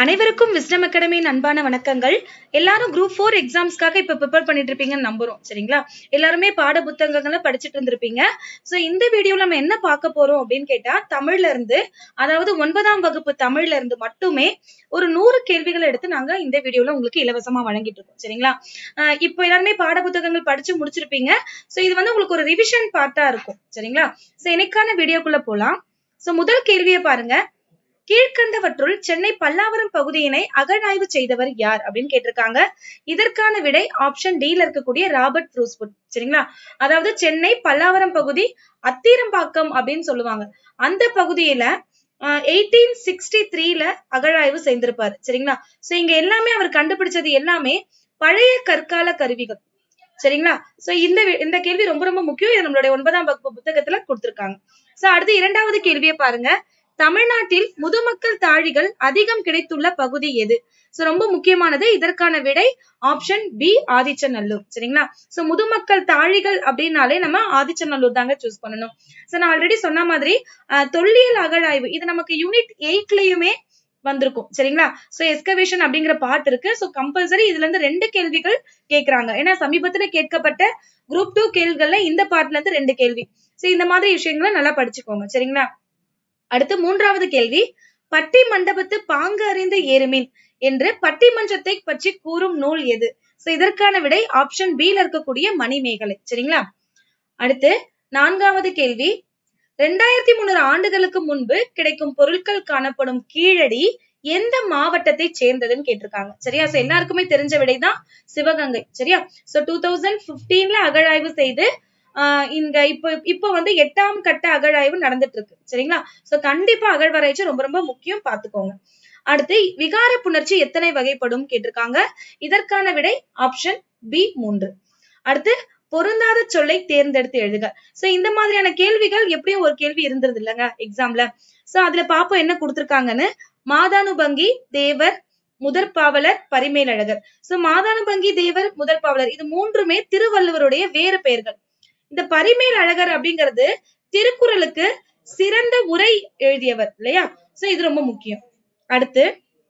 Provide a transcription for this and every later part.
அனைவருக்கும் விஸ்டம் அகாடமியின் அன்பான வணக்கங்கள் எல்லாரும் குரூப் ஃபோர் எக்ஸாம்ஸ்க்காக இப்ப ப்ரிப்பேர் பண்ணிட்டு இருப்பீங்கன்னு நம்புறோம் சரிங்களா எல்லாருமே பாட புத்தகங்களை படிச்சுட்டு இருந்திருப்பீங்க சோ இந்த வீடியோல நம்ம என்ன பார்க்க போறோம் அப்படின்னு கேட்டா தமிழ்ல இருந்து அதாவது ஒன்பதாம் வகுப்பு தமிழ்ல இருந்து மட்டுமே ஒரு நூறு கேள்விகளை எடுத்து நாங்க இந்த வீடியோல உங்களுக்கு இலவசமா வழங்கிட்டு இருக்கோம் சரிங்களா அஹ் இப்போ எல்லாருமே பாட புத்தகங்கள் படிச்சு முடிச்சிருப்பீங்க சோ இது வந்து உங்களுக்கு ஒரு ரிவிஷன் பார்ட்டா இருக்கும் சரிங்களா சோ இன்னைக்கான வீடியோக்குள்ள போலாம் சோ முதல் கேள்வியை பாருங்க கீழ்கண்டவற்றுள் சென்னை பல்லாவரம் பகுதியினை அகழாய்வு செய்தவர் யார் அப்படின்னு கேட்டிருக்காங்க இதற்கான விடை ஆப்ஷன் டில இருக்கக்கூடிய ராபர்ட் ப்ரூஸ்வுட் சரிங்களா அதாவது சென்னை பல்லாவரம் பகுதி அத்தீரம்பாக்கம் அப்படின்னு சொல்லுவாங்க அந்த பகுதியில எயிட்டீன் சிக்ஸ்டி த்ரீல அகழாய்வு செய்திருப்பாரு சரிங்களா சோ இங்க எல்லாமே அவர் கண்டுபிடிச்சது எல்லாமே பழைய கற்கால கருவிகள் சரிங்களா சோ இந்த வி- இந்த கேள்வி ரொம்ப ரொம்ப முக்கியம் இது நம்மளுடைய ஒன்பதாம் வகுப்பு புத்தகத்துல கொடுத்திருக்காங்க சோ அடுத்து இரண்டாவது கேள்வியை பாருங்க தமிழ்நாட்டில் முதுமக்கள் தாழிகள் அதிகம் கிடைத்துள்ள பகுதி எது சோ ரொம்ப முக்கியமானது இதற்கான விடை ஆப்ஷன் பி ஆதிச்சநல்லூர் சரிங்களா சோ முதுமக்கள் தாழிகள் அப்படின்னாலே நம்ம ஆதிச்சநல்லூர் தாங்க சூஸ் பண்ணணும் சோ நான் ஆல்ரெடி சொன்ன மாதிரி அஹ், தொல்லியல் அகழாய்வு இது நமக்கு யூனிட் எயிட்லயுமே வந்திருக்கும் சரிங்களா சோ எஸ்கவேஷன் அப்படிங்கிற பார்ட் இருக்கு சோ கம்பல்சரி இதுல இருந்து ரெண்டு கேள்விகள் கேக்குறாங்க ஏன்னா சமீபத்துல கேட்கப்பட்ட குரூப் டூ கேள்விகள்ல இந்த பார்ட்ல இருந்து ரெண்டு கேள்வி சோ இந்த மாதிரி விஷயங்களை நல்லா படிச்சுக்கோங்க சரிங்களா அடுத்து மூன்றாவது கேள்வி பட்டி மண்டபத்து பாங்கு அறிந்த ஏறுமின் என்று பட்டிமன்றத்தை பற்றி கூறும் நூல் எது சோ இதற்கான விடை ஆப்ஷன் பி ல இருக்கக்கூடிய மணிமேகலை சரிங்களா அடுத்து நான்காவது கேள்வி ரெண்டாயிரத்தி முன்னூறு ஆண்டுகளுக்கு முன்பு கிடைக்கும் பொருட்கள் காணப்படும் கீழடி எந்த மாவட்டத்தை சேர்ந்ததுன்னு கேட்டிருக்காங்க சரியா சோ எல்லாருக்குமே தெரிஞ்ச விடைதான் சிவகங்கை சரியா சோ டூ தௌசண்ட் பிப்டீன்ல அகழாய்வு செய்து ஆஹ் இங்க இப்போ இப்போ வந்து எட்டாம் கட்ட அகழாய்வு நடந்துட்டு இருக்கு சரிங்களா சோ கண்டிப்பா அகழ்வாராய்ச்சி ரொம்ப ரொம்ப முக்கியம் பாத்துக்கோங்க அடுத்து விகார புணர்ச்சி எத்தனை வகைப்படும் கேட்டிருக்காங்க இதற்கான விடை ஆப்ஷன் பி மூன்று அடுத்து பொருந்தாத சொல்லை தேர்ந்தெடுத்து எழுதுக சோ இந்த மாதிரியான கேள்விகள் எப்படியும் ஒரு கேள்வி இருந்தது இல்லைங்க எக்ஸாம்ல சோ அதுல பாப்போம் என்ன கொடுத்திருக்காங்கன்னு மாதானுபங்கி தேவர் முதற்பாவலர் பரிமேலழகர் சோ மாதானுபங்கி தேவர் முதற்பாவலர் இது மூன்றுமே திருவள்ளுவருடைய வேறு பெயர்கள் இந்த பரிமேல் அழகர் அப்படிங்கிறது திருக்குறளுக்கு சிறந்த உரை எழுதியவர் இல்லையா சோ இது ரொம்ப முக்கியம் அடுத்து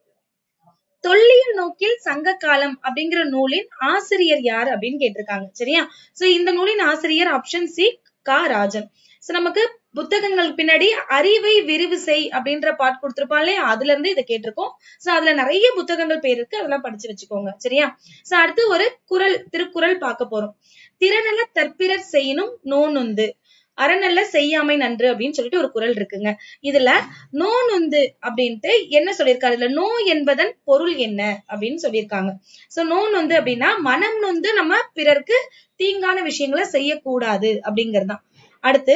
தொல்லியல் நோக்கில் சங்க காலம் அப்படிங்கிற நூலின் ஆசிரியர் யார் அப்படின்னு கேட்டிருக்காங்க சரியா சோ இந்த நூலின் ஆசிரியர் ஆப்ஷன் சி கா ராஜன் சோ நமக்கு புத்தகங்கள் பின்னாடி அறிவை விரிவு செய் அப்படின்ற பாட் கொடுத்திருப்பான் இல்லையா அதுல இருந்து இதை கேட்டிருக்கோம் சோ அதுல நிறைய புத்தகங்கள் பேர் இருக்கு அதெல்லாம் படிச்சு வச்சுக்கோங்க சரியா சோ அடுத்து ஒரு குறள் திருக்குறள் பார்க்க போறோம் திறனல்ல தற்பிறர் செய்யினும் நோனுந்து அறநல்ல செய்யாமை நன்று அப்படின்னு சொல்லிட்டு ஒரு குறள் இருக்குங்க இதுல நோ நொந்து அப்படின்ட்டு என்ன சொல்லியிருக்காரு இதுல நோ என்பதன் பொருள் என்ன அப்படின்னு சொல்லியிருக்காங்க சோ நோ நொந்து அப்படின்னா மனம் நொந்து நம்ம பிறருக்கு தீங்கான விஷயங்களை செய்யக்கூடாது அப்படிங்கறதுதான் அடுத்து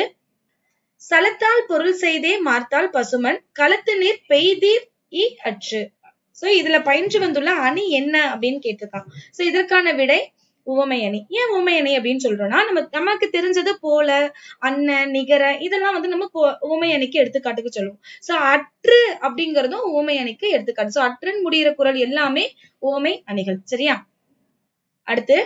சலத்தால் பொருள் செய்தே மார்த்தால் பசுமன் களத்து நீர் பெய்தீர் இ அற்று சோ இதுல பயின்று வந்துள்ள அணி என்ன அப்படின்னு கேட்டிருக்காங்க சோ இதற்கான விடை உவமை அணி ஏன் உவமை அணி அப்படின்னு சொல்றோம்னா நம்ம நமக்கு தெரிஞ்சது போல அண்ணன் நிகர இதெல்லாம் வந்து நம்ம கோ- உவமை அணிக்கு எடுத்துக்காட்டுக்கு சொல்லுவோம் சோ அற்று அப்படிங்கறதும் உவமை அணிக்கு எடுத்துக்காட்டு சோ அற்றுன்னு முடியிற குறள் எல்லாமே உவமை அணிகள் சரியா அடுத்து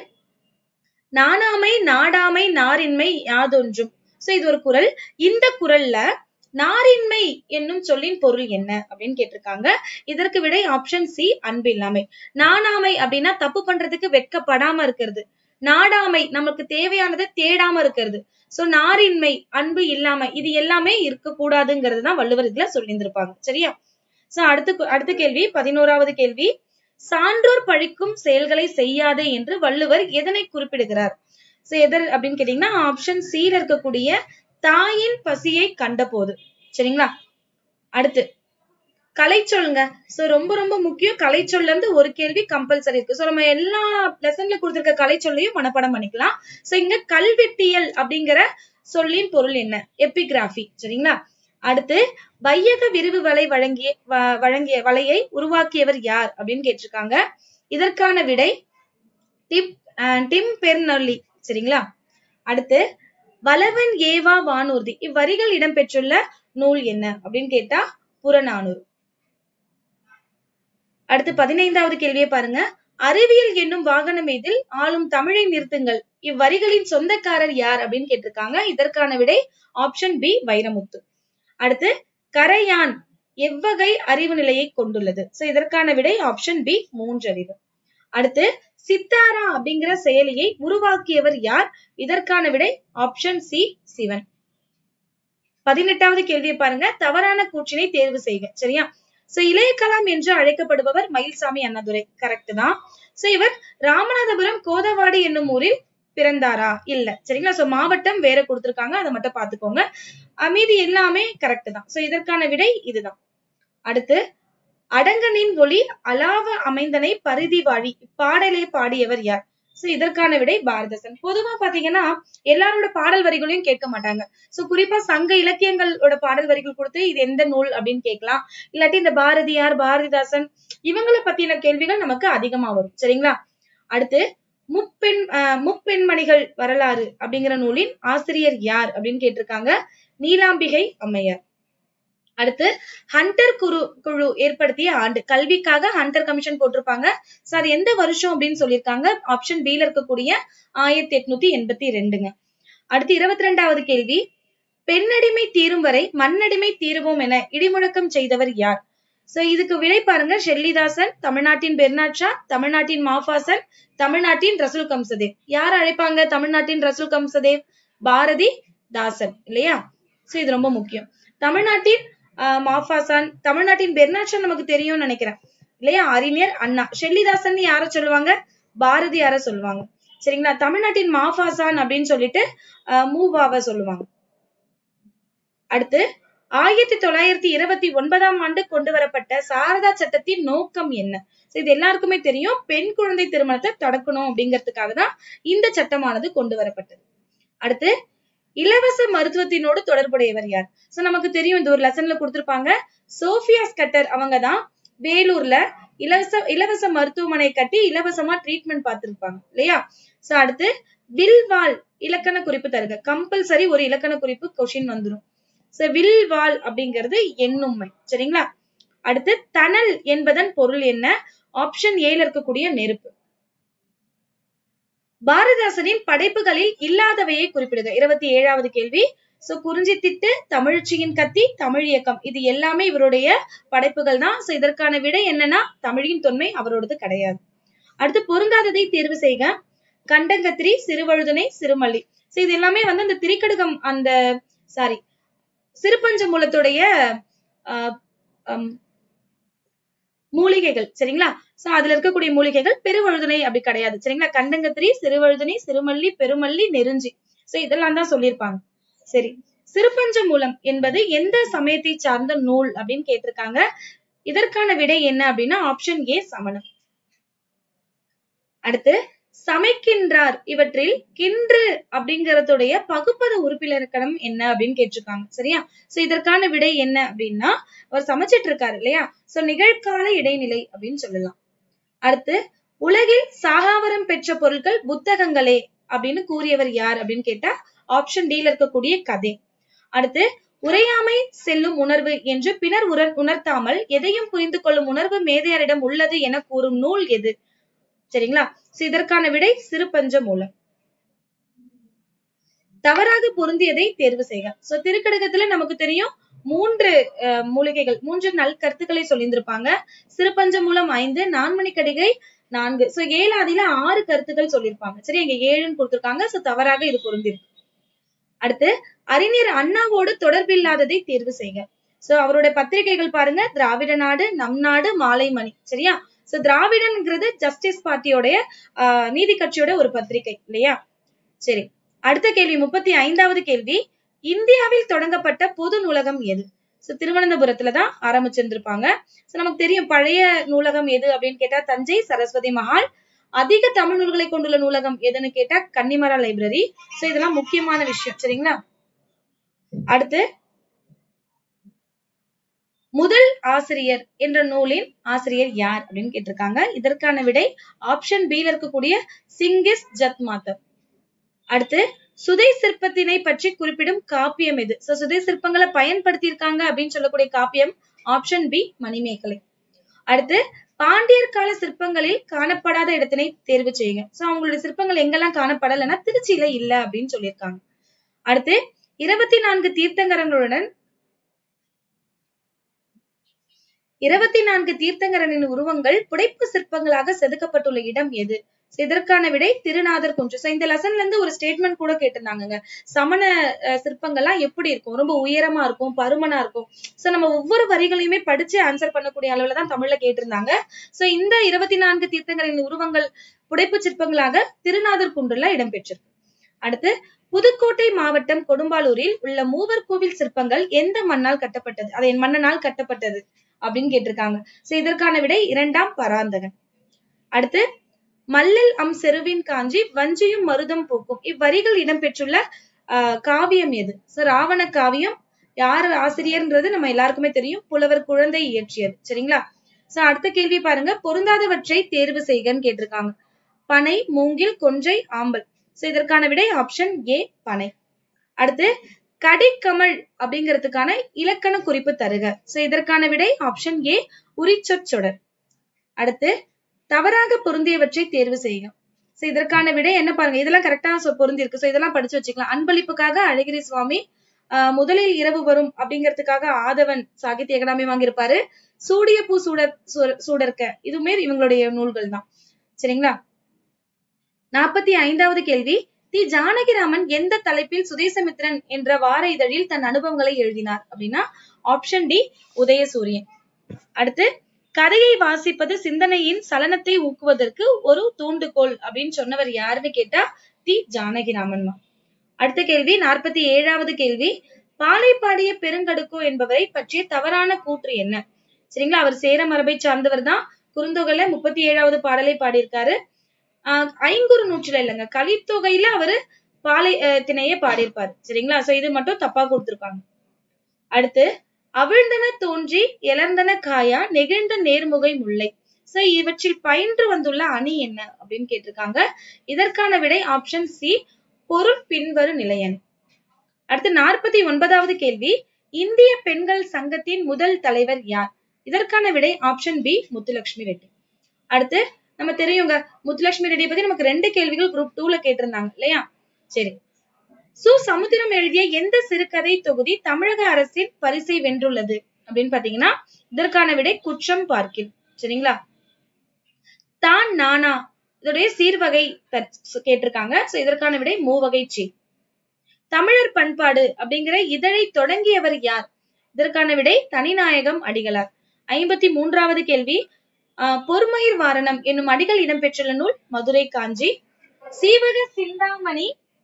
நாணாமை நாடாமை நாரின்மை யாதொன்றும் சோ இது ஒரு குறள் இந்த குறள்ல நாரின்மை என்னும் சொல்லின் பொருள் என்ன அப்படின்னு கேட்டிருக்காங்க இதற்கு விடை ஆப்ஷன் சி அன்பு இல்லாமை நாணாமை அப்படின்னா தப்பு பண்றதுக்கு வெட்கப்படாம இருக்கிறது நாடாமை நமக்கு தேவையானதை தேடாம இருக்கிறது சோ நாரின்மை அன்பு இல்லாமை இது எல்லாமே இருக்கக்கூடாதுங்கிறது தான் வள்ளுவர் இதுல சொல்லியிருந்திருப்பாங்க சரியா சோ அடுத்த கு- அடுத்த கேள்வி பதினோராவது கேள்வி சான்றோர் பழிக்கும் செயல்களை செய்யாதே என்று வள்ளுவர் எதனை குறிப்பிடுகிறார் சோ எதர் அப்படின்னு கேட்டீங்கன்னா ஆப்ஷன் ல இருக்கக்கூடிய தாயின் பசியை கண்டபோது சரிங்களா அடுத்து கலைச்சொல்லுங்க சோ ரொம்ப ரொம்ப முக்கியம் கலைச்சொல்ல இருந்து ஒரு கேள்வி கம்பல்சரி இருக்கு சோ நம்ம எல்லா லெசன்ல கொடுத்திருக்க கலைச்சொல்லையும் மனப்பாடம் பண்ணிக்கலாம் சோ இங்க கல்வெட்டியல் அப்படிங்கிற சொல்லின் பொருள் என்ன எபிகிராபி சரிங்களா அடுத்து வையக விரிவு வலை வழங்கிய வ- வழங்கிய வலையை உருவாக்கியவர் யார் அப்படின்னு கேட்டிருக்காங்க இதற்கான விடை டிப் அஹ் டிம் பெர்னல்லி சரிங்களா அடுத்து வலவன் ஏவா வானூர்தி இவ்வரிகள் இடம்பெற்றுள்ள நூல் என்ன அப்படின்னு கேட்டா புறநானூறு அடுத்து பதினைந்தாவது கேள்வியை பாருங்க அறிவியல் என்னும் வாகனம் இதில் ஆளும் தமிழை நிறுத்துங்கள் இவ்வரிகளின் சொந்தக்காரர் யார் அப்படின்னு கேட்டிருக்காங்க இதற்கான விடை ஆப்ஷன் பி வைரமுத்து அடுத்து கரையான் எவ்வகை அறிவு நிலையை கொண்டுள்ளது சோ இதற்கான விடை ஆப்ஷன் பி மூன்றறிவு அடுத்து சித்தாரா அப்படிங்கிற செயலியை உருவாக்கியவர் யார் இதற்கான விடை ஆப்ஷன் சி சிவன் பதினெட்டாவது கேள்வியை பாருங்க தவறான கூற்றினை தேர்வு செய்க சரியா சோ இளைய கலாம் என்று அழைக்கப்படுபவர் மயில்சாமி அண்ணாதுரை கரெக்ட் தான் சோ இவர் ராமநாதபுரம் கோதவாடி என்னும் ஊரில் பிறந்தாரா இல்ல சரிங்களா சோ மாவட்டம் வேற கொடுத்திருக்காங்க அதை மட்டும் பாத்துக்கோங்க மீதி எல்லாமே கரெக்ட் தான் சோ இதற்கான விடை இதுதான் அடுத்து அடங்கனின் ஒளி அலாவ அமைந்தனை பரிதி வாழி பாடலை பாடியவர் யார் சோ இதற்கான விடை பாரதசன் பொதுவா பாத்தீங்கன்னா எல்லாரோட பாடல் வரிகளையும் கேட்க மாட்டாங்க சோ குறிப்பா சங்க இலக்கியங்களோட பாடல் வரிகள் கொடுத்து இது எந்த நூல் அப்படின்னு கேட்கலாம் இல்லாட்டி இந்த பாரதியார் பாரதிதாசன் இவங்களை பத்தின கேள்விகள் நமக்கு அதிகமா வரும் சரிங்களா அடுத்து முப்பெண் முப்பெண்மணிகள் வரலாறு அப்படிங்கிற நூலின் ஆசிரியர் யார் அப்படின்னு கேட்டிருக்காங்க நீலாம்பிகை அம்மையார் அடுத்து ஹண்டர் குழு குழு ஏற்படுத்திய ஆண்டு கல்விக்காக ஹண்டர் கமிஷன் போட்டிருப்பாங்க சோ அது எந்த வருஷம் அப்படின்னு சொல்லியிருக்காங்க ஆப்ஷன் பில இருக்கக்கூடிய ஆயிரத்தி எட்நூத்தி எண்பத்தி ரெண்டுங்க அடுத்து இருபத்தி ரெண்டாவது கேள்வி பெண்ணடிமை தீரும் வரை மண்ணடிமை தீருவோம் என இடிமுழக்கம் செய்தவர் யார் சோ இதுக்கு விடை பாருங்க ஷெல்லிதாசன் தமிழ்நாட்டின் பெர்னாட்ஷா தமிழ்நாட்டின் மாஃபாசன் தமிழ்நாட்டின் ரசூல் கம்சதேவ் யார் அழைப்பாங்க தமிழ்நாட்டின் ரசூல் கம்சதேவ் பாரதி தாசன் இல்லையா சோ இது ரொம்ப முக்கியம் தமிழ்நாட்டின் மாஃபாசான் தமிழ்நாட்டின் பெர்னாட்சன் நமக்கு தெரியும்னு நினைக்கிறேன் இல்லையா அறிஞர் அண்ணா ஷெல்லிதாசன் யார சொல்லுவாங்க பாரதியார சொல்லுவாங்க சரிங்களா தமிழ்நாட்டின் மாஃபாசான் அப்படின்னு சொல்லிட்டு மூவாவ சொல்லுவாங்க அடுத்து ஆயிரத்தி தொள்ளாயிரத்தி இருபத்தி ஒன்பதாம் ஆண்டு கொண்டு வரப்பட்ட சாரதா சட்டத்தின் நோக்கம் என்ன இது எல்லாருக்குமே தெரியும் பெண் குழந்தை திருமணத்தை தடுக்கணும் அப்படிங்கிறதுக்காக தான் இந்த சட்டமானது கொண்டு வரப்பட்டது அடுத்து இலவச மருத்துவத்தினோடு தொடர்புடையவர் யார் சோ நமக்கு தெரியும் இந்த ஒரு லெசன்ல கொடுத்திருப்பாங்க சோபியா ஸ்கட்டர் அவங்க தான் வேலூர்ல இலவச இலவச மருத்துவமனை கட்டி இலவசமா ட்ரீட்மெண்ட் பார்த்திருப்பாங்க இல்லையா சோ அடுத்து வில்வால் இலக்கண குறிப்பு தருக கம்பல்சரி ஒரு இலக்கண குறிப்பு கொஷின் வந்துடும் சோ வில்வால் அப்படிங்கிறது எண்ணும்மை சரிங்களா அடுத்து தணல் என்பதன் பொருள் என்ன ஆப்ஷன் ஏல இருக்கக்கூடிய நெருப்பு பாரதிதாசனின் படைப்புகளில் இல்லாதவையை குறிப்பிடுக இருபத்தி ஏழாவது கேள்வி சோ குறிஞ்சி திட்டு தமிழ்ச்சியின் கத்தி தமிழ் இயக்கம் இது எல்லாமே இவருடைய படைப்புகள் தான் சோ இதற்கான விடை என்னன்னா தமிழின் தொன்மை அவரோடது கிடையாது அடுத்து பொருந்தாததை தேர்வு செய்க கண்டங்கத்திரி சிறுவழுதனை சிறுமல்லி சோ இது எல்லாமே வந்து அந்த திரிக்கடுகம் அந்த சாரி சிறுபஞ்ச மூலத்துடைய மூலிகைகள் சரிங்களா சோ அதுல இருக்கக்கூடிய மூலிகைகள் பெருவழுதுனை அப்படி கிடையாது சரிங்களா கண்டங்கத்திரி சிறுவழுதுனை சிறுமல்லி பெருமல்லி நெருஞ்சி சோ இதெல்லாம் தான் சொல்லியிருப்பாங்க சரி சிறுபஞ்ச மூலம் என்பது எந்த சமயத்தை சார்ந்த நூல் அப்படின்னு கேட்டிருக்காங்க இதற்கான விடை என்ன அப்படின்னா ஆப்ஷன் ஏ சமணம் அடுத்து சமைக்கின்றார் இவற்றில் கின்று அப்படிங்கறதுடைய பகுப்பத உறுப்பிலக்கணம் என்ன அப்படின்னு கேட்டிருக்காங்க சரியா சோ இதற்கான விடை என்ன அப்படின்னா அவர் சமைச்சிட்டு இருக்காரு இல்லையா சோ நிகழ்கால இடைநிலை அப்படின்னு சொல்லலாம் அடுத்து உலகில் சாகாவரம் பெற்ற பொருட்கள் புத்தகங்களே அப்படின்னு கூறியவர் யார் அப்படின்னு கேட்டா ஆப்ஷன் டில இருக்கக்கூடிய கதை அடுத்து உரையாமை செல்லும் உணர்வு என்று பின்னர் உணர் உணர்த்தாமல் எதையும் புரிந்து கொள்ளும் உணர்வு மேதையாரிடம் உள்ளது என கூறும் நூல் எது சரிங்களா சோ இதற்கான விடை சிறுபஞ்ச மூலம் தவறாக பொருந்தியதை தேர்வு செய்க சோ திருக்கடகத்துல நமக்கு தெரியும் மூன்று மூலிகைகள் மூன்று நல் கருத்துக்களை சொல்லியிருந்திருப்பாங்க சிறுபஞ்ச மூலம் ஐந்து நான்மணி கடிகை நான்கு சோ ஏழாதில ஆறு கருத்துக்கள் சொல்லியிருப்பாங்க சரி இங்க ஏழுன்னு கொடுத்திருக்காங்க சோ தவறாக இது பொருந்திருக்கு அடுத்து அறிஞர் அண்ணாவோடு தொடர்பில்லாததை தேர்வு செய்க சோ அவருடைய பத்திரிகைகள் பாருங்க திராவிட நாடு நம் நாடு மாலைமணி சரியா சோ திராவிடன்ங்கிறது ஜஸ்டிஸ் பார்ட்டியோடைய ஆஹ் நீதி கட்சியோட ஒரு பத்திரிகை இல்லையா சரி அடுத்த கேள்வி முப்பத்தி ஐந்தாவது கேள்வி இந்தியாவில் தொடங்கப்பட்ட பொது நூலகம் எது சோ திருவனந்தபுரத்துலதான் ஆரம்பிச்சிருந்திருப்பாங்க சோ நமக்கு தெரியும் பழைய நூலகம் எது அப்படின்னு கேட்டா தஞ்சை சரஸ்வதி மஹால் அதிக தமிழ் நூல்களை கொண்டுள்ள நூலகம் எதுன்னு கேட்டா கன்னிமரா லைப்ரரி சோ இதெல்லாம் முக்கியமான விஷயம் சரிங்களா அடுத்து முதல் ஆசிரியர் என்ற நூலின் ஆசிரியர் யார் அப்படின்னு கேட்டிருக்காங்க இதற்கான விடை ஆப்ஷன் பில இருக்கக்கூடிய சிங்கிஸ் ஜத் மாத்தர் அடுத்து சுதை சிற்பத்தினை பற்றி குறிப்பிடும் காப்பியம் எது சோ சுதை சிற்பங்களை பயன்படுத்தியிருக்காங்க அப்படின்னு சொல்லக்கூடிய காப்பியம் ஆப்ஷன் பி மணிமேகலை அடுத்து பாண்டியர் கால சிற்பங்களில் காணப்படாத இடத்தினை தேர்வு செய்யுங்க சோ அவங்களுடைய சிற்பங்கள் எங்கெல்லாம் காணப்படலைன்னா திருச்சியில இல்ல அப்படின்னு சொல்லியிருக்காங்க அடுத்து இருபத்தி நான்கு தீர்த்தங்கரங்களுடன் இருபத்தி நான்கு தீர்த்தங்கரனின் உருவங்கள் புடைப்பு சிற்பங்களாக செதுக்கப்பட்டுள்ள இடம் எது So, இதற்கான விடை திருநாதர் குன்றம். So, இந்த லெசன்ல இருந்து ஒரு ஸ்டேட்மெண்ட் கூட கேட்டிருந்தாங்கங்க சமண அஹ், சிற்பங்கள்லாம் எப்படி இருக்கும் ரொம்ப உயரமா இருக்கும் பருமனா இருக்கும் சோ நம்ம ஒவ்வொரு வரிகளையுமே படிச்சு ஆன்சர் பண்ணக்கூடிய அளவுல தான் தமிழ்ல கேட்டிருந்தாங்க சோ இந்த இருபத்தி நான்கு தீர்த்தங்களின் உருவங்கள் புடைப்பு சிற்பங்களாக திருநாதர் குன்றுல இடம்பெற்றிருக்கு அடுத்து புதுக்கோட்டை மாவட்டம் கொடும்பாலூரில் உள்ள மூவர் கோவில் சிற்பங்கள் எந்த மண்ணால் கட்டப்பட்டது அதை மன்னனால் கட்டப்பட்டது அப்படின்னு கேட்டிருக்காங்க சோ இதற்கான விடை இரண்டாம் பராந்தகன் அடுத்து மல்லல் அம் செருவின் காஞ்சி வஞ்சியும் மருதம் பூக்கும் இவ்வரிகள் இடம்பெற்றுள்ள ஆஹ் காவியம் எது சோ ராவண காவியம் யார் ஆசிரியர்ன்றது நம்ம எல்லாருக்குமே தெரியும் புலவர் குழந்தை இயற்றியது சரிங்களா சோ அடுத்த கேள்வி பாருங்க பொருந்தாதவற்றை தேர்வு செய்கன்னு கேட்டிருக்காங்க பனை மூங்கில் கொன்றை ஆம்பல் சோ இதற்கான விடை ஆப்ஷன் ஏ பனை அடுத்து கடிக்கமல் அப்படிங்கிறதுக்கான இலக்கண குறிப்பு தருக சோ இதற்கான விடை ஆப்ஷன் ஏ உரிச்சொற்சொடர் அடுத்து தவறாக பொருந்தியவற்றை தேர்வு செய்யுங்க சோ இதற்கான விடை என்ன பாருங்க இதெல்லாம் கரெக்டா பொருந்தி இருக்கு சோ இதெல்லாம் படிச்சு வச்சுக்கலாம் அன்பளிப்புக்காக அழகிரி சுவாமி ஆஹ் முதலில் இரவு வரும் அப்படிங்கிறதுக்காக ஆதவன் சாகித்ய அகாடமி வாங்கியிருப்பாரு சூடிய பூ சூடர் சூ- சூடர்க்க இதுவுமே இவங்களுடைய நூல்கள் தான் சரிங்களா நாற்பத்தி ஐந்தாவது கேள்வி தி ஜானகிராமன் எந்த தலைப்பில் சுதேசமித்ரன் என்ற வார இதழில் தன் அனுபவங்களை எழுதினார் அப்படின்னா ஆப்ஷன் டி உதயசூரியன் அடுத்து கதையை வாசிப்பது சிந்தனையின் சலனத்தை ஊக்குவதற்கு ஒரு தூண்டுகோல் அப்படின்னு சொன்னவர் யாருன்னு கேட்டா தி ஜானகிராமன் தான் அடுத்த கேள்வி நாற்பத்தி ஏழாவது கேள்வி பாலை பாடிய பெருங்கடுக்கோ என்பவரை பற்றிய தவறான கூற்று என்ன சரிங்களா அவர் சேர மரபை சார்ந்தவர் தான் குறுந்தொகையில முப்பத்தி ஏழாவது பாடலை பாடியிருக்காரு ஆஹ் ஐங்குறு நூற்றுல இல்லைங்க கலித்தொகையில அவரு பாலை அஹ், திணைய பாடியிருப்பாரு சரிங்களா சோ இது மட்டும் தப்பா கொடுத்திருக்காங்க அடுத்து அவிழ்ந்தன தோன்றி எலர்ந்தன காயா நெகிழ்ந்த நேர்முகை முல்லை சோ இவற்றில் பயின்று வந்துள்ள அணி என்ன அப்படின்னு கேட்டிருக்காங்க இதற்கான விடை ஆப்ஷன் சி பொருள் பின்வரும் நிலையன் அடுத்து நாற்பத்தி ஒன்பதாவது கேள்வி இந்திய பெண்கள் சங்கத்தின் முதல் தலைவர் யார் இதற்கான விடை ஆப்ஷன் பி முத்துலட்சுமி ரெட்டி அடுத்து நம்ம தெரியுங்க முத்துலட்சுமி ரெட்டியை பத்தி நமக்கு ரெண்டு கேள்விகள் குரூப் டூல கேட்டிருந்தாங்க இல்லையா சரி சு சமுத்திரம் எழுதிய எந்த சிறுகதை தொகுதி தமிழக அரசின் பரிசை வென்றுள்ளது அப்படின்னு பாத்தீங்கன்னா இதற்கான விடை குற்றம் பார்க்கில் சரிங்களா தான் நானா இதோடைய சீர்வகை தற்- கேட்டிருக்காங்க சோ இதற்கான விடை மூவகை சி தமிழர் பண்பாடு அப்படிங்கிற இதழை தொடங்கியவர் யார் இதற்கான விடை தனிநாயகம் அடிகளார் ஐம்பத்தி மூன்றாவது கேள்வி ஆஹ் பொறுமயிர் வாரணம் என்னும் அடிகள் இடம்பெற்றுள்ள நூல் மதுரை காஞ்சி சீவக சிந்தாமணி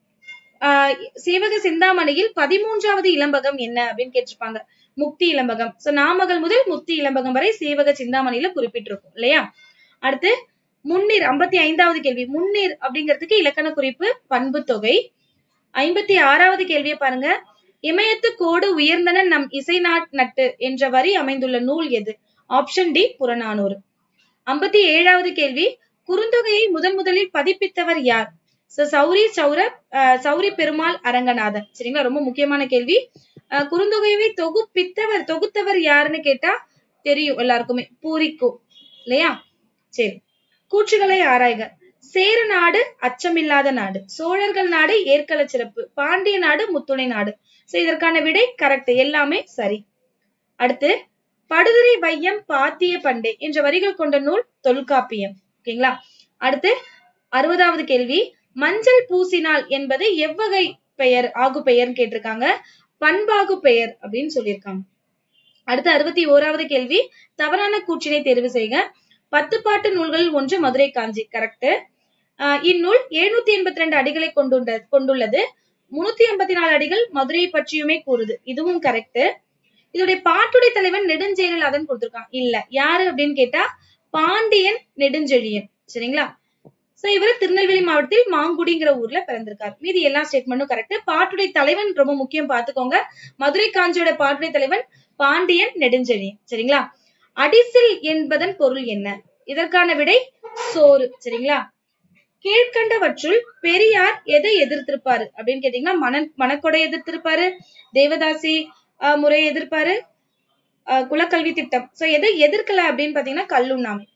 ஆஹ் சீவக சிந்தாமணியில் பதிமூன்றாவது இளம்பகம் என்ன அப்படின்னு கேட்டிருப்பாங்க முக்தி இளம்பகம் சோ நாமகள் முதல் முக்தி இளம்பகம் வரை சீவக சிந்தாமணியில குறிப்பிட்டிருக்கும் இல்லையா அடுத்து முன்னீர் ஐம்பத்தி ஐந்தாவது கேள்வி முன்னீர் அப்படிங்கிறதுக்கு இலக்கண குறிப்பு பண்பு தொகை ஐம்பத்தி ஆறாவது கேள்வியை பாருங்க இமயத்து கோடு உயர்ந்தன நம் இசை நாட் நட்டு என்ற வரி அமைந்துள்ள நூல் எது ஆப்ஷன் டி புறநானூறு ஐம்பத்தி ஏழாவது கேள்வி குறுந்தொகையை முதன் முதலில் பதிப்பித்தவர் யார் So, சௌரி சௌர அஹ், சௌரி பெருமாள் அரங்கநாதன் சரிங்களா ரொம்ப முக்கியமான கேள்வி அஹ், குறுந்தொகையை தொகுப்பித்தவர் தொகுத்தவர் யாருன்னு கேட்டா தெரியும் எல்லாருக்குமே பூரிக்கோ இல்லையா சரி கூற்றுகளை ஆராய்க சேர நாடு அச்சமில்லாத நாடு சோழர்கள் நாடு ஏற்கள சிறப்பு பாண்டிய நாடு முத்துணை நாடு சோ இதற்கான விடை கரெக்ட் எல்லாமே சரி அடுத்து படுதுறை வையம் பாத்திய பண்டே என்ற வரிகள் கொண்ட நூல் தொல்காப்பியம் ஓகேங்களா அடுத்து அறுபதாவது கேள்வி மஞ்சள் பூசினால் என்பது எவ்வகை பெயர் ஆகு பெயர்னு கேட்டிருக்காங்க பண்பாகு பெயர் அப்படின்னு சொல்லியிருக்காங்க அடுத்து அறுபத்தி ஓராவது கேள்வி தவறான கூற்றினை தேர்வு செய்க பத்து பாட்டு நூல்களில் ஒன்று மதுரை காஞ்சி கரெக்ட் இந்நூல் எழுநூத்தி எண்பத்தி ரெண்டு அடிகளை கொண்டுள்ள கொண்டுள்ளது முன்னூத்தி எண்பத்தி நாலு அடிகள் மதுரையை பற்றியுமே கூறுது இதுவும் கரெக்ட் இதோடைய பாட்டுடை தலைவன் நெடுஞ்செழியன் கொடுத்திருக்கான் இல்ல யாரு அப்படின்னு கேட்டா பாண்டியன் நெடுஞ்செழியன் சரிங்களா சோ இவர் திருநெல்வேலி மாவட்டத்தில் மாங்குடிங்கிற ஊர்ல பிறந்திருக்காரு மீதி எல்லா ஸ்டேட்மெண்ட்டும் கரெக்ட் பாட்டுடை தலைவன் ரொம்ப முக்கியம் பாத்துக்கோங்க மதுரை காஞ்சியோட பாட்டுடை தலைவன் பாண்டியன் நெடுஞ்செழியன் சரிங்களா அடிசில் என்பதன் பொருள் என்ன இதற்கான விடை சோறு சரிங்களா கீழ்கண்டவற்றுள் பெரியார் எதை எதிர்த்திருப்பாரு அப்படின்னு கேட்டீங்கன்னா மன மனக்கொடை எதிர்த்திருப்பாரு தேவதாசி ஆஹ் முறையை எதிர்ப்பாரு ஆஹ் குலக்கல்வி திட்டம் சோ எதை எதிர்க்கல அப்படின்னு பாத்தீங்கன்னா கல்லுண்ணாமை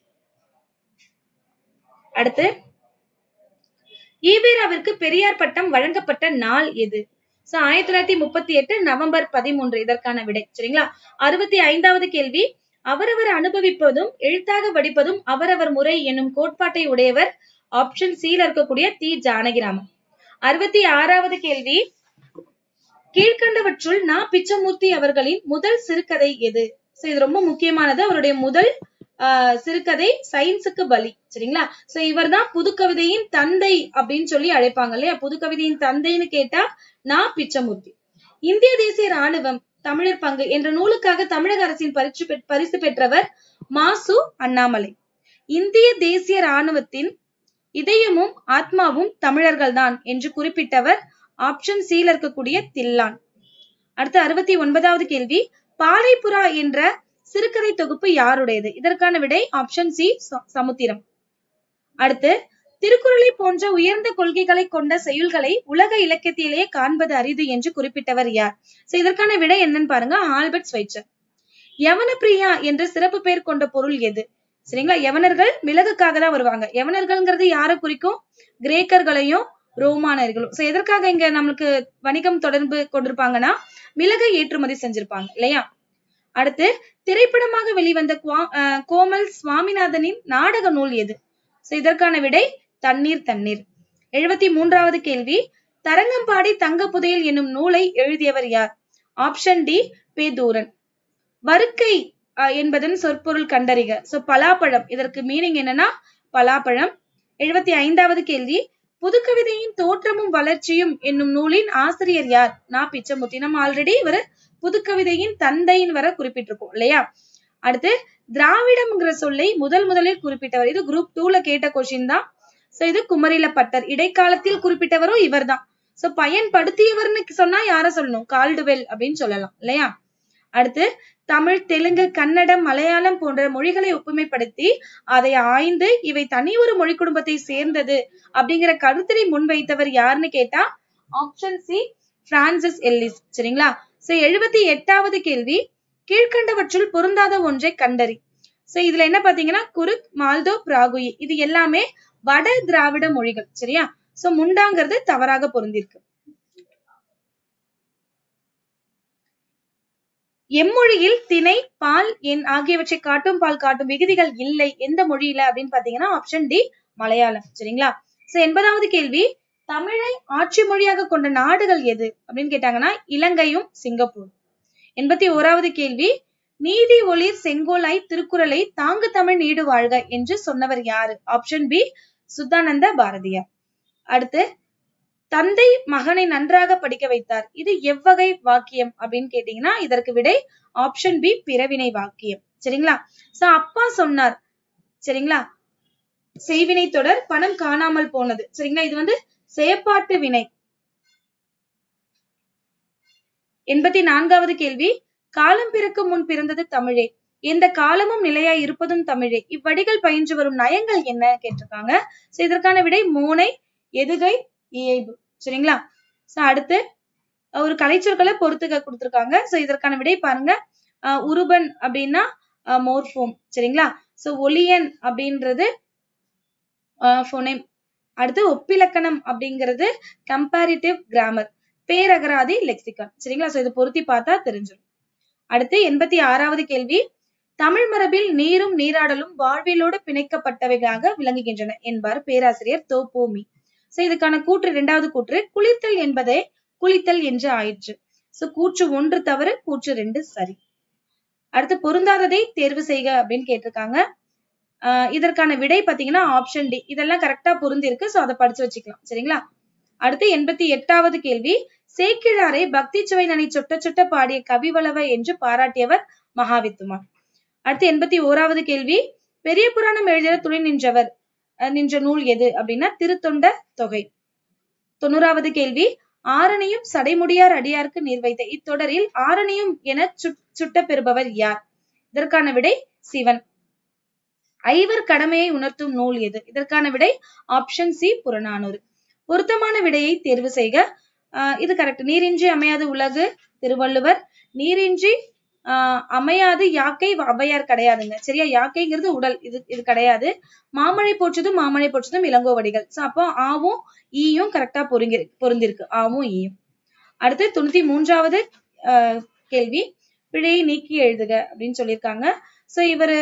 அடுத்து ஈவேராவிற்கு பெரியார் பட்டம் வழங்கப்பட்ட நாள் எது சோ ஆயிரத்தி தொள்ளாயிரத்தி முப்பத்தி எட்டு நவம்பர் பதிமூன்று இதற்கான விடை சரிங்களா அறுபத்தி ஐந்தாவது கேள்வி அவரவர் அனுபவிப்பதும் எழுத்தாக வடிப்பதும் அவரவர் முறை என்னும் கோட்பாட்டை உடையவர் ஆப்ஷன் சில இருக்கக்கூடிய தி ஜானகிராமன் அறுபத்தி ஆறாவது கேள்வி கீழ்கண்டவற்றுள் நா பிச்சமூர்த்தி அவர்களின் முதல் சிறுகதை எது சோ இது ரொம்ப முக்கியமானது அவருடைய முதல் ஆஹ் சிறுகதை சயின்ஸுக்கு பலி சரிங்களா சோ இவர்தான் புதுக்கவிதையின் தந்தை அப்படின்னு சொல்லி அழைப்பாங்க இல்லையா புதுக்கவிதையின் தந்தைன்னு கேட்டா நா பிச்சமூர்த்தி இந்திய தேசிய ராணுவம் தமிழர் பங்கு என்ற நூலுக்காக தமிழக அரசின் பரிசு பெற்- பரிசு பெற்றவர் மாசு அண்ணாமலை இந்திய தேசிய ராணுவத்தின் இதயமும் ஆத்மாவும் தமிழர்கள்தான் என்று குறிப்பிட்டவர் ஆப்ஷன் சில இருக்கக்கூடிய தில்லான் அடுத்து அறுபத்தி ஒன்பதாவது கேள்வி பாலைப்புறா என்ற சிறுகதை தொகுப்பு யாருடையது இதற்கான விடை ஆப்ஷன் சி சமுத்திரம் அடுத்து திருக்குறளை போன்ற உயர்ந்த கொள்கைகளை கொண்ட செய்யுள்களை உலக இலக்கியத்திலேயே காண்பது அரிது என்று குறிப்பிட்டவர் யார் சோ இதற்கான விடை என்னன்னு பாருங்க ஆல்பர்ட் ஸ்வைட்சர் யவன பிரியா என்ற சிறப்பு பெயர் கொண்ட பொருள் எது சரிங்களா யவனர்கள் மிளகுக்காக தான் வருவாங்க யவனர்கள்ங்கிறது யாரை குறிக்கும் கிரேக்கர்களையும் ரோமானியர்களும் சோ எதற்காக இங்க நம்மளுக்கு வணிகம் தொடர்பு கொண்டிருப்பாங்கன்னா மிளகை ஏற்றுமதி செஞ்சிருப்பாங்க இல்லையா அடுத்து திரைப்படமாக வெளிவந்த குவா- அஹ் கோமல் சுவாமிநாதனின் நாடக நூல் எது சோ இதற்கான விடை தண்ணீர் தண்ணீர் எழுபத்தி மூன்றாவது கேள்வி தரங்கம்பாடி தங்க புதையல் என்னும் நூலை எழுதியவர் யார் ஆப்ஷன் டி பேதூரன் வருக்கை அஹ், என்பதன் சொற்பொருள் கண்டறிக சோ பலாப்பழம் இதற்கு மீனிங் என்னன்னா பலாப்பழம் எழுபத்தி ஐந்தாவது கேள்வி புதுக்கவிதையின் தோற்றமும் வளர்ச்சியும் என்னும் நூலின் ஆசிரியர் யார் நா பிச்சமூர்த்தி நம்ம ஆல்ரெடி இவர் புதுக்கவிதையின் தந்தைன்னு வர குறிப்பிட்டிருக்கோம் இல்லையா அடுத்து திராவிடம்ங்கிற சொல்லை முதல் முதலில் குறிப்பிட்டவர் இது குரூப் டூல கேட்ட கொஸ்டின் தான் சோ இது குமரில பட்டர் இடைக்காலத்தில் குறிப்பிட்டவரும் இவர்தான் சோ பயன்படுத்தியவர்னு சொன்னா யார சொல்லணும் கால்டுவெல் அப்படின்னு சொல்லலாம் இல்லையா அடுத்து தமிழ் தெலுங்கு கன்னடம் மலையாளம் போன்ற மொழிகளை ஒப்புமைப்படுத்தி அதை ஆய்ந்து இவை தனி ஒரு மொழி குடும்பத்தை சேர்ந்தது அப்படிங்கிற கருத்தினை முன்வைத்தவர் யாருன்னு கேட்டா ஆப்ஷன் சி பிரான்சிஸ் எல்லிஸ் சரிங்களா சோ எழுபத்தி எட்டாவது கேள்வி கீழ்கண்டவற்றுள் பொருந்தாத ஒன்றை கண்டறி சோ இதுல என்ன பாத்தீங்கன்னா குருக் மால்தோ பிராகுயி இது எல்லாமே வட திராவிட மொழிகள் சரியா சோ முண்டாங்கிறது தவறாக பொருந்திருக்கு எம்மொழியில் திணை பால் எண் ஆகியவற்றை காட்டும் பால் காட்டும் விகுதிகள் இல்லை எந்த மொழியில அப்படின்னு பாத்தீங்கன்னா ஆப்ஷன் டி மலையாளம் சரிங்களா சோ எண்பதாவது கேள்வி தமிழை ஆட்சி மொழியாக கொண்ட நாடுகள் எது அப்படின்னு கேட்டாங்கன்னா இலங்கையும் சிங்கப்பூர் எண்பத்தி ஓராவது கேள்வி நீதி ஒளிர் செங்கோலாய் திருக்குறளை தாங்கு தமிழ் நீடு வாழ்க என்று சொன்னவர் யாரு ஆப்ஷன் பி சுத்தானந்த பாரதியார் அடுத்து தந்தை மகனை நன்றாக படிக்க வைத்தார் இது எவ்வகை வாக்கியம் அப்படின்னு கேட்டீங்கன்னா இதற்கு விடை ஆப்ஷன் பி பிறவினை வாக்கியம் சரிங்களா சோ அப்பா சொன்னார் சரிங்களா செய்வினை தொடர் பணம் காணாமல் போனது சரிங்களா இது வந்து செயற்பாட்டு வினை எண்பத்தி நான்காவது கேள்வி காலம் பிறக்கும் முன் பிறந்தது தமிழே எந்த காலமும் நிலையாய் இருப்பதும் தமிழே இவ்வடிகள் பயின்று வரும் நயங்கள் என்ன கேட்டிருக்காங்க சோ இதற்கான விடை மோனை எதுகை இயைபு சரிங்களா சோ அடுத்து ஒரு கலைச்சொற்களை பொறுத்துக்க கொடுத்திருக்காங்க சோ இதற்கான விடை பாருங்க அஹ் உருபன் அப்படின்னா மோர்போம் சரிங்களா சோ ஒலியன் அப்படின்றது ஃபோனேம் அடுத்து ஒப்பிலக்கணம் அப்படிங்கிறது கம்பேரிட்டிவ் கிராமர் பேரகராதி லெக்சிகான் சரிங்களா சோ இதை பொருத்தி பார்த்தா தெரிஞ்சிடும் அடுத்து எண்பத்தி ஆறாவது கேள்வி தமிழ் மரபில் நீரும் நீராடலும் வாழ்விலோடு பிணைக்கப்பட்டவைகளாக விளங்குகின்றன என்பார் பேராசிரியர் தோப்போமி சோ இதுக்கான கூற்று இரண்டாவது கூற்று குளித்தல் என்பதே குளித்தல் என்று ஆயிற்று சோ கூற்று ஒன்று தவறு கூற்று ரெண்டு சரி அடுத்து பொருந்தாததை தேர்வு செய்க அப்படின்னு கேட்டிருக்காங்க ஆஹ் இதற்கான விடை பாத்தீங்கன்னா ஆப்ஷன் டி இதெல்லாம் கரெக்டா பொருந்திருக்கு சோ அதை படிச்சு வச்சுக்கலாம் சரிங்களா அடுத்து எண்பத்தி எட்டாவது கேள்வி சேக்கிழாரை பக்தி சுவை நனி சொட்ட சொட்ட பாடிய கவிவளவ என்று பாராட்டியவர் மகாவித்துமான் அடுத்து எண்பத்தி ஓராவது கேள்வி பெரிய புராணம் எழுதிய துணை நின்றவர் அஹ் நின்ற நூல் எது அப்படின்னா திருத்தொண்ட தொகை தொண்ணூறாவது கேள்வி ஆரணியும் சடைமுடியார் அடியாருக்கு நீர் வைத்த இத்தொடரில் ஆரணியும் என சுட் சுட்ட பெறுபவர் யார் இதற்கான விடை சிவன் ஐவர் கடமையை உணர்த்தும் நூல் எது இதற்கான விடை ஆப்ஷன் சி புறநானூறு பொருத்தமான விடையை தேர்வு செய்க ஆஹ் இது கரெக்ட் நீரின்றி அமையாது உலகு திருவள்ளுவர் நீரின்றி ஆஹ் அமையாது யாக்கை ஔவையார் கிடையாதுங்க சரியா யாக்கைங்கிறது உடல் இது இது கிடையாது மாமழை போற்றதும் மாமழை போற்றதும் இளங்கோவடிகள் சோ அப்போ ஆவும் ஈயும் கரெக்டா பொருங்கி பொருந்திருக்கு ஆவும் ஈயும் அடுத்து தொண்ணூத்தி மூன்றாவது ஆஹ் கேள்வி பிழையை நீக்கி எழுதுக அப்படின்னு சொல்லியிருக்காங்க சோ இவரு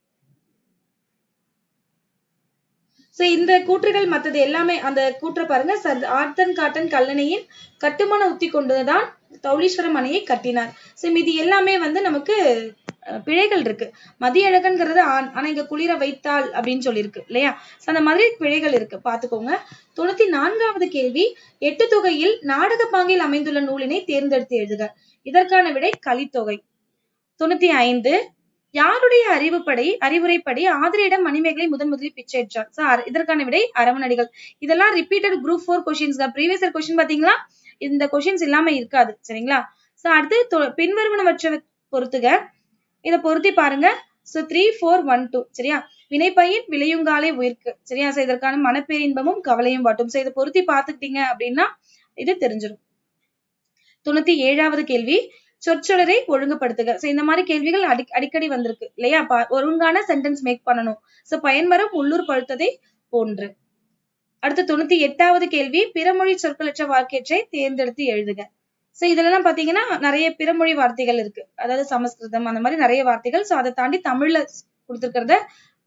சோ இந்த கூற்றுகள் மத்தது எல்லாமே அந்த கூற்றை பாருங்க சர் ஆர்த்தன் காட்டன் கல்லணையின் கட்டுமான உத்தி கொண்டுதான் தௌலீஸ்வரம் அணையை கட்டினார் சோ இது எல்லாமே வந்து நமக்கு அஹ், பிழைகள் இருக்கு மதியழகன்கிறது ஆண் ஆனா இங்க குளிர வைத்தாள் அப்படின்னு சொல்லியிருக்கு இல்லையா சோ அந்த மாதிரி பிழைகள் இருக்கு பாத்துக்கோங்க தொண்ணூத்தி நான்காவது கேள்வி எட்டு தொகையில் நாடக பாங்கில் அமைந்துள்ள நூலினை தேர்ந்தெடுத்து எழுதுக இதற்கான விடை கலித்தொகை தொண்ணூத்தி ஐந்து யாருடைய அறிவுப்படி அறிவுரைப்படி ஆதிரியிடம் மணிமேகலை முதன் முதலில் பிச்சையிட்டார் So, அர- இதற்கான விடை அரவணடிகள் இதெல்லாம் ரிப்பீட்டட் குரூப் ஃபோர் கொஸ்டின்ஸ் தான் ப்ரீவியஸ் இயர் கொஸ்டின் பாத்தீங்களா இந்த கொஸ்டின்ஸ் இல்லாம இருக்காது சரிங்களா சோ அடுத்து தொ- பின்வருவனவற்றை பொறுத்துக இத பொருத்தி பாருங்க so three four one two சரியா வினைப்பயின் விளையுங்காலே உயிர்க்கு சரியா சோ இதற்கான மனப்பேரின்பமும் கவலையும் வாட்டும் சோ இதை பொருத்தி பார்த்துக்கிட்டீங்க அப்படின்னா இது தெரிஞ்சிடும் தொண்ணூத்தி ஏழாவது கேள்வி சொற்றொடரை ஒழுங்குபடுத்துக சோ இந்த மாதிரி கேள்விகள் அடி அடிக்கடி வந்திருக்கு இல்லையா பா- ஒழுங்கான சென்டென்ஸ் மேக் பண்ணணும் சோ பயன்மரம் உள்ளூர் பழுத்ததை போன்று அடுத்து தொண்ணூத்தி எட்டாவது கேள்வி பிறமொழி சொற்களற்ற வாக்கியற்றை தேர்ந்தெடுத்து எழுதுக சோ இதுலலாம் பாத்தீங்கன்னா நிறைய பிறமொழி வார்த்தைகள் இருக்கு அதாவது சமஸ்கிருதம் அந்த மாதிரி நிறைய வார்த்தைகள் சோ அதை தாண்டி தமிழ்ல கொடுத்திருக்கிறத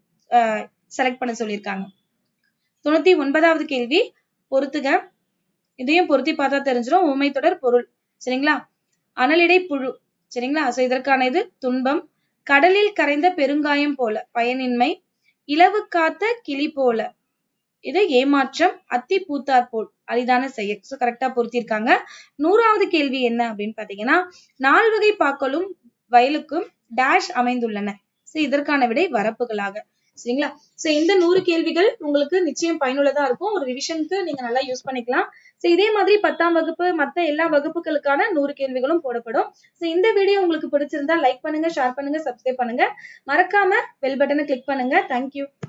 செலக்ட் பண்ண சொல்லியிருக்காங்க தொண்ணூத்தி ஒன்பதாவது கேள்வி பொறுத்துக இதையும் பொருத்தி பார்த்தா தெரிஞ்சிடும் உண்மை தொடர் பொருள் சரிங்களா அனலிடை புழு சரிங்களா சோ இதற்கான இது துன்பம் கடலில் கரைந்த பெருங்காயம் போல பயனின்மை இலவு காத்த கிளி போல இது ஏமாற்றம் அத்தி பூத்தார் போல் அரிதான செயல் சோ கரெக்டா பொருத்திருக்காங்க நூறாவது கேள்வி என்ன அப்படின்னு பாத்தீங்கன்னா நால்வகை பாக்களும் வயலுக்கும் டேஷ் அமைந்துள்ளன சோ இதற்கான விடை வரப்புகளாக சரிங்களா சோ இந்த நூறு கேள்விகள் உங்களுக்கு நிச்சயம் பயனுள்ளதா இருக்கும் ஒரு ரிவிஷனுக்கு நீங்க நல்லா யூஸ் பண்ணிக்கலாம் சோ இதே மாதிரி பத்தாம் வகுப்பு மத்த எல்லா வகுப்புகளுக்கான நூறு கேள்விகளும் போடப்படும் சோ இந்த வீடியோ உங்களுக்கு பிடிச்சிருந்தா லைக் பண்ணுங்க ஷேர் பண்ணுங்க சப்ஸ்கிரைப் பண்ணுங்க மறக்காம பெல் பட்டனை கிளிக் பண்ணுங்க தேங்க்யூ